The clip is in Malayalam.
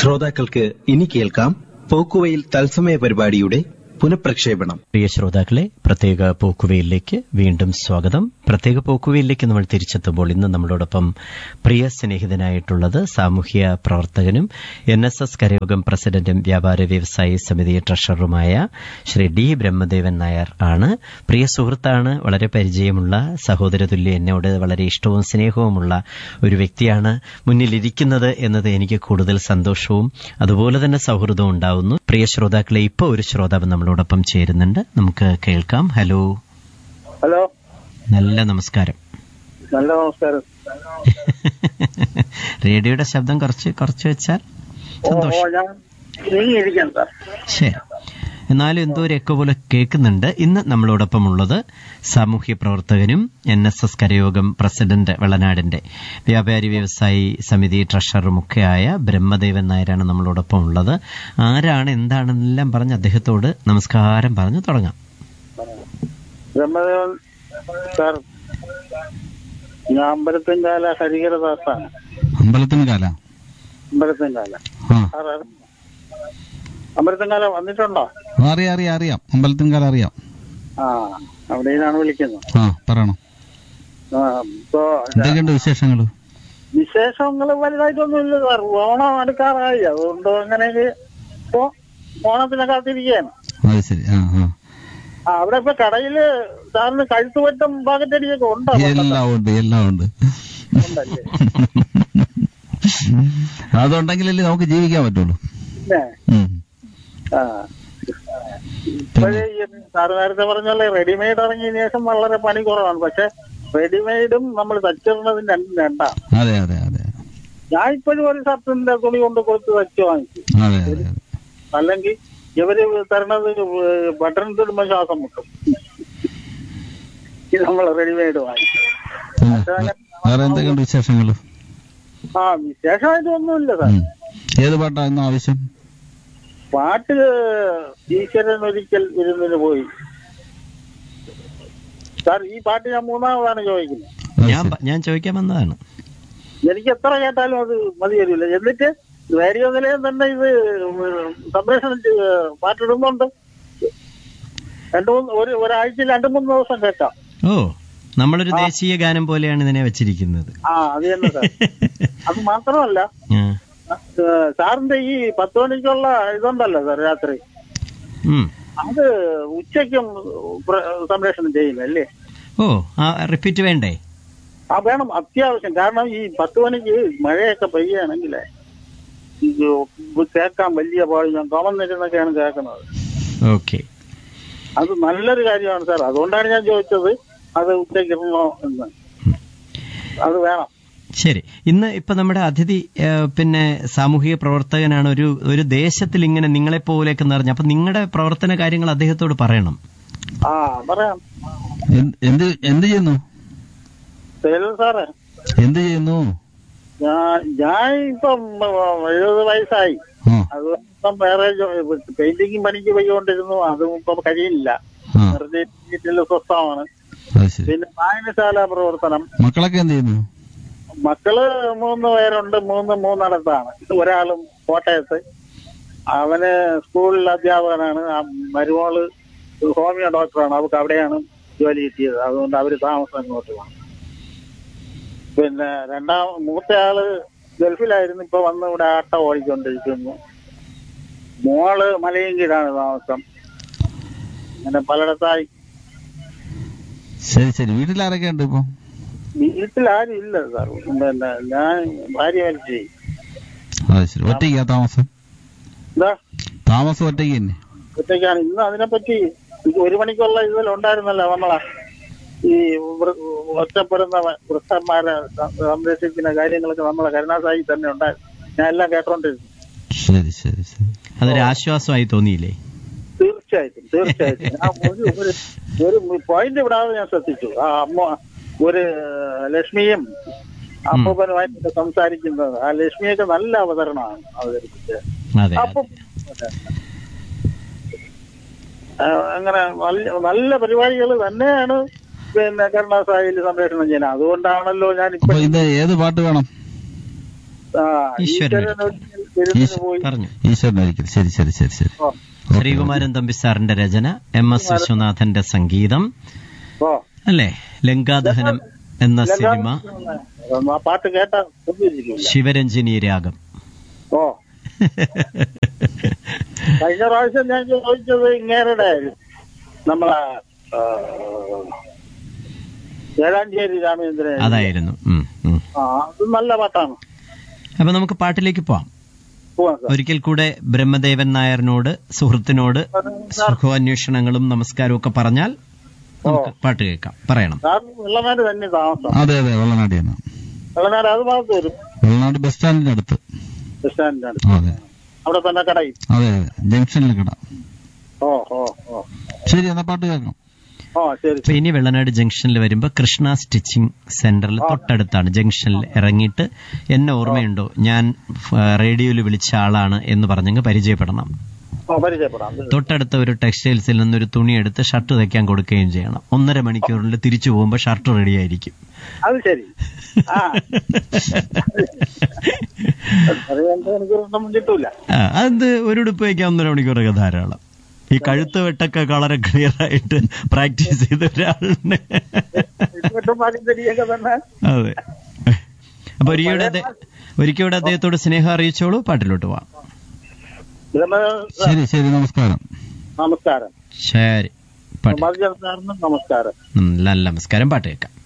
ശ്രോതാക്കൾക്ക് ഇനി കേൾക്കാം പോക്കുവയിൽ തത്സമയ പരിപാടിയുടെ പുനഃപ്രക്ഷേപണം പ്രിയ ശ്രോതാക്കളെ പ്രത്യേക പോക്കുവയിലേക്ക് വീണ്ടും സ്വാഗതം പ്രത്യേക പോക്കുവയിലേക്ക് നമ്മൾ തിരിച്ചെത്തുമ്പോൾ ഇന്ന് നമ്മളോടൊപ്പം പ്രിയ സ്നേഹിതനായിട്ടുള്ളത് സാമൂഹ്യ പ്രവർത്തകനും എൻ എസ് എസ് കരയോഗം പ്രസിഡന്റും വ്യാപാര വ്യവസായി സമിതി ട്രഷററുമായ ശ്രീ ഡി ബ്രഹ്മദേവൻ നായർ ആണ് പ്രിയ സുഹൃത്താണ് വളരെ പരിചയമുള്ള സഹോദരതുല്യ എന്നോട് വളരെ ഇഷ്ടവും സ്നേഹവുമുള്ള ഒരു വ്യക്തിയാണ് മുന്നിലിരിക്കുന്നത് എന്നത് എനിക്ക് കൂടുതൽ സന്തോഷവും അതുപോലെ തന്നെ സൗഹൃദവും ഉണ്ടാവുന്നു പ്രിയ ശ്രോതാക്കളെ ഇപ്പോൾ ഒരു ശ്രോതാവ് നമ്മളോടൊപ്പം ചേരുന്നുണ്ട് നമുക്ക് കേൾക്കാം ഹലോ ഹലോ നല്ല നമസ്കാരം നല്ല നമസ്കാരം റേഡിയോയുടെ ശബ്ദം കുറച്ച് കുറച്ച് വെച്ചാൽ ഓ ഓ സന്തോഷം ഞാൻ നീങ്ങിയിരിക്കാം സാർ ശരി എന്നാലും എന്തോ ഒരു എക്കോ പോലെ കേൾക്കുന്നുണ്ട് ഇന്ന് നമ്മളോടൊപ്പം ഉള്ളത് സാമൂഹ്യ പ്രവർത്തകനും എൻ എസ് എസ് കരയോഗം പ്രസിഡന്റ് വെള്ളനാടിന്റെ വ്യാപാരി വ്യവസായി സമിതി ട്രഷററുമൊക്കെയായ ബ്രഹ്മദേവൻ നായരാണ് നമ്മളോടൊപ്പം ഉള്ളത് ആരാണ് എന്താണെന്നെല്ലാം പറഞ്ഞ് അദ്ദേഹത്തോട് നമസ്കാരം പറഞ്ഞു തുടങ്ങാം ബ്രഹ്മദേവൻ സാർ ഞാൻ അമ്പലത്തിൻകാല ഹരിഹരദാസാണ് അമ്പലത്തിന് കാല അമ്പലത്തിൻകാല ആ സാർ അറിഞ്ഞോ? അമ്പലത്തിൻകാല വന്നിട്ടുണ്ടോ അറിയാം അറിയാം അറിയാം അമ്പലത്തിന് കാല അറിയാം ആ അവിടെയാണ് വിളിക്കുന്നത് ആ പറയണം ആ, ഇപ്പോ എന്തൊക്കെയുണ്ട് വിശേഷങ്ങൾ വിശേഷങ്ങൾ വലുതായിട്ടൊന്നും ഇല്ല സാർ ഓണം അടുക്കാറായി അതുകൊണ്ട് അങ്ങനെ ഇപ്പോ ഓണത്തിനെ കാത്തിരിക്കുകയാണ് അത് ശരി ആ ആ ആ അവിടെ ഇപ്പൊ കടയില് സാറിന് കഴുത്തുപറ്റം പാക്കറ്റടിയൊക്കെ ഉണ്ടോ എല്ലാം ഉണ്ട് എല്ലാം ഉണ്ട് ഉണ്ടല്ലേ അതുണ്ടെങ്കിലല്ലേ നമുക്ക് ജീവിക്കാൻ പറ്റുള്ളൂ പിന്നെ ഉം. ആ ഇപ്പോഴേ ഈ സാറ് നേരത്തെ പറഞ്ഞല്ലേ റെഡിമെയ്ഡ് ഇറങ്ങിയതിനു ശേഷം വളരെ പണി കുറവാണ് പക്ഷെ റെഡിമെയ്ഡും നമ്മൾ തച്ചിടുന്നതും രണ്ടും രണ്ടാ അതെ അതെ അതെ ഞാൻ ഇപ്പോഴും ഒരു ഷർട്ടിന്റെ തുണി കൊണ്ട് കൊടുത്ത് തച്ച് വാങ്ങിച്ചു അതെ അതെ അതെ അല്ലെങ്കിൽ ഇവര് തരണത് ബട്ടൺ ഇടുമ്പോ ശ്വാസം മുട്ടും ഇത് നമ്മൾ റെഡിമെയ്ഡ് വാങ്ങിച്ചു പിന്നെ വേറെ എന്തൊക്കെയുണ്ട് വിശേഷങ്ങൾ ആ വിശേഷമായിട്ട് ഒന്നുമില്ല സാർ ഏത് പാട്ടാ ഇന്ന് ആവശ്യം പാട്ട് ഈശ്വരൻ ഒരിക്കൽ വിരുന്നിന് പോയി സാർ ഈ പാട്ട് ഞാൻ മൂന്നാമതാണ് ചോദിക്കുന്നത് അത് ഞാൻ ശരി. ഞാൻ ചോദിക്കാൻ വന്നതാണ് എനിക്ക് എത്ര കേട്ടാലും അത് മതി വരില്ല എന്നിട്ട് റേഡിയോ നിലയം തന്നെ ഇത് സംപ്രേഷണം ചെയ്ത് പാട്ടിടുന്നുണ്ട് രണ്ടു മൂന്ന് ഒരു ഒരാഴ്ചയിൽ രണ്ടു മൂന്ന് ദിവസം കേൾക്കാം ഓ നമ്മളൊരു ദേശീയ ഗാനം പോലെയാണ് ഇതിനെ വെച്ചിരിക്കുന്നത് ആ അത് തന്നെ സാർ അത് മാത്രമല്ല ആ. ഏഹ്, സാറിന്റെ ഈ പത്ത് മണിക്കുള്ള ഇതുണ്ടല്ലോ സാർ രാത്രി ഉം. അത് ഉച്ചയ്ക്കും പ്ര- സംപ്രേഷണം ചെയ്യുന്നല്ലേ ഓ ആ റിപ്പീറ്റ് വേണ്ടേ ആ വേണം അത്യാവശ്യം കാരണം ഈ പത്ത് മണിക്ക് മഴയൊക്കെ പെയ്യുകയാണെങ്കിൽ ഇത് കേൾക്കാൻ വലിയ പാട് ഞാൻ കമന്നിരുന്നൊക്കെയാണ് കേൾക്കുന്നത് ഓക്കെ അത് നല്ലൊരു കാര്യമാണ് സാർ അതുകൊണ്ടാണ് ഞാൻ ചോദിച്ചത് അത് ഉച്ചയ്ക്കിടണോ എന്ന് അത് വേണം ശരി ഇന്ന് ഇപ്പൊ നമ്മുടെ അതിഥി ഏ, പിന്നെ സാമൂഹിക പ്രവർത്തകനാണ് ഒരു ഒരു ദേശത്തിൽ ഇങ്ങനെ നിങ്ങളെ പോലെയൊക്കെ നിറഞ്ഞ അപ്പൊ നിങ്ങളുടെ പ്രവർത്തന കാര്യങ്ങൾ അദ്ദേഹത്തോട് പറയണം ആ പറയാം എന്ത്- എന്ത് എന്ത് ചെയ്യുന്നു ശൈലൻ സാറേ എന്ത് ചെയ്യുന്നു ഞാൻ ഞാൻ ഇപ്പം എഴുപത് വയസ്സായി ആ അത് ഇപ്പം വേറെ പെയിന്റിങ് പണിക്ക് പോയിക്കൊണ്ടിരുന്നു അതും ഇപ്പം കഴിയില്ല ആ വെറുതെ വീട്ടിൽ സ്വസ്ഥമാണ് അത് ശരി പിന്നെ വായനശാല പ്രവർത്തനം മക്കളൊക്കെ എന്ത് ചെയ്യുന്നു മക്കള് മൂന്ന് പേരുണ്ട് മൂന്ന് മൂന്നിടത്താണ് ഒരാളും കോട്ടയത്ത് അവന് സ്കൂളിൽ അധ്യാപകനാണ് ആ മരുമോള് ഹോമിയോ ഡോക്ടറാണ് അവർക്ക് അവിടെയാണ് ജോലി കിട്ടിയത് അതുകൊണ്ട് അവര് താമസം ഇങ്ങോട്ട് വന്നു പിന്നെ രണ്ടാം മൂത്തയാള് ഗൾഫിലായിരുന്നു ഇപ്പൊ വന്ന് ഇവിടെ ആട്ട ഓടിക്കൊണ്ടിരിക്കുന്നു മോള് മലയങ്കീടാണ് താമസം അങ്ങനെ പലയിടത്തായി ശരി ശരി വീട്ടിൽ ആരൊക്കെ ഉണ്ട് ഇപ്പൊ വീട്ടിൽ ആരും ഇല്ല സാർ പിന്നെ ഞാൻ ഭാര്യ മരിച്ചു അത് ശരി ഒറ്റയ്ക്കാ താമസം എന്താ താമസം ഒറ്റയ്ക്ക് തന്നെ ഒറ്റയ്ക്കാണ് ഇന്ന് അതിനെപ്പറ്റി ഇത് ഒരു മണിക്കുള്ള ഇതിൽ ഉണ്ടായിരുന്നല്ലോ നമ്മളെ ഈ വൃ- ഒറ്റപ്പെടുന്ന വ- വൃദ്ധന്മാരെ സം- സംരക്ഷിക്കുന്ന കാര്യങ്ങളൊക്കെ നമ്മളെ കരുണാസായി തന്നെ ഉണ്ടായിരുന്നു ഞാൻ എല്ലാം കേട്ടോണ്ടിരുന്നു ശരി ശരി ശരി അതൊരു ആശ്വാസമായി തോന്നിയില്ലേ തീർച്ചയായിട്ടും തീർച്ചയായിട്ടും ഞാൻ ഒരു ഒരു- ഒരു പോയിന്റ് വിടാതെ ഞാൻ ശ്രദ്ധിച്ചു ആ അമ്മ ഒരു ലക്ഷ്മിയും അപ്പൂപ്പനുമായിട്ട് സംസാരിക്കുന്നത് ആ ലക്ഷ്മിയൊക്കെ നല്ല അവതരണമാണ് അവതരിപ്പിച്ചത് അതെ അപ്പം ആ, അങ്ങനെ നല്ല നല്ല പരിപാടികൾ തന്നെയാണ് പിന്നെ കരുണാസായിൽ സംപ്രേഷണം ചെയ്യുന്നത് അതുകൊണ്ടാണല്ലോ ഞാൻ അപ്പൊ ഇപ്പൊ ഇത് ഏത് പാട്ട് വേണം ആ ഈശ്വരൻ ഈശ്വരൻ ഒരിക്കൽ വിരുന്നിന് പോയി പറഞ്ഞു ഈശ്വരനായിരിക്കും ശരി ശരി ശരി ശരി ഓ ശ്രീകുമാരൻ തമ്പി സാറിന്റെ രചന എം എസ് വിശ്വനാഥന്റെ സംഗീതം ഓ അല്ലേ ലങ്കാദഹനം എന്ന സിനിമ ആ പാട്ട് കേട്ടാ ഒന്നിരിക്കില്ല ശിവരഞ്ജിനി രാഗം ഓ കഴിഞ്ഞ പ്രാവശ്യം ഞാൻ ചോദിച്ചത് ഇങ്ങേരുടെ നമ്മളെ ആ, ഏഴാഞ്ചേരി രാമചന്ദ്രൻ അതായിരുന്നു ഉം, ഉം. ആ അത് നല്ല പാട്ടാണ് അപ്പൊ നമുക്ക് പാട്ടിലേക്ക് പോവാം പോവാം സാർ ഒരിക്കൽ കൂടെ ബ്രഹ്മദേവൻ നായറിനോട് സുഹൃത്തിനോട് സുഖാന്വേഷണങ്ങളും നമസ്കാരവും ഒക്കെ പറഞ്ഞാൽ നമുക്ക് പാട്ട് കേൾക്കാം പറയണം സാർ വെള്ളനാട് തന്നെ താമസം അതെ അതെ വെള്ളനാടിയാണ് വെള്ളനാട് അത് ഭാഗത്ത് വരും വെള്ളനാട് ബസ് സ്റ്റാൻഡിന്റെ അടുത്ത് ബസ് സ്റ്റാൻഡിന്റെ അടുത്ത് അതെ അവിടെ തന്നെ കടയും അതെ അതെ ജംഗ്ഷനിൽ കിടാം ഓ ഓ ഓ ശരി എന്നാ പാട്ട് കേൾക്കാം ഓ ശരി അപ്പൊ ഇനി വെള്ളനാട് ജംഗ്ഷനിൽ വരുമ്പോ കൃഷ്ണ സ്റ്റിച്ചിങ് സെന്ററിൽ തൊട്ടടുത്താണ് ജംഗ്ഷനിൽ ഇറങ്ങിയിട്ട് എന്നെ ഓർമ്മയുണ്ടോ ഞാൻ റേഡിയോയിൽ വിളിച്ച ആളാണ് എന്ന് പറഞ്ഞങ്ങ് പരിചയപ്പെടണം ഓ പരിചയപ്പെടാം തൊട്ടടുത്ത ഒരു ടെക്സ്റ്റൈൽസിൽ നിന്നൊരു തുണി എടുത്ത് ഷർട്ട് തയ്ക്കാൻ കൊടുക്കുകയും ചെയ്യണം ഒന്നര മണിക്കൂറിൽ തിരിച്ചു പോകുമ്പോൾ ഷർട്ട് റെഡി ആയിരിക്കും അത് ശരി ആ അത് രണ്ട് മണിക്കൂറൊന്നും കിട്ടൂല ആ, അത് ഒരു ഉടുപ്പ് വയ്ക്കാൻ ഒന്നര മണിക്കൂറൊക്കെ ധാരാളം ഈ കഴുത്ത് വെട്ടൊക്കെ വളരെ ക്ലിയർ ആയിട്ട് പ്രാക്ടീസ് ചെയ്ത ഒരാളിന് ഇട്ടും പാലിന്തരിയൊക്കെ തന്നെ അതെ അപ്പൊ ഒരിക്കലൂടെ അദ്ദേ- ഒരിക്കലൂടെ അദ്ദേഹത്തോട് സ്നേഹം അറിയിച്ചോളൂ പാട്ടിലോട്ട് പോവാം ഇതെന്നാ ശരി ശരി നമസ്കാരം നമസ്കാരം ശരി പാട്ട് മധുജൻ സാറിന് നമസ്കാരം ഉം, നല്ല നമസ്കാരം പാട്ട് കേൾക്കാം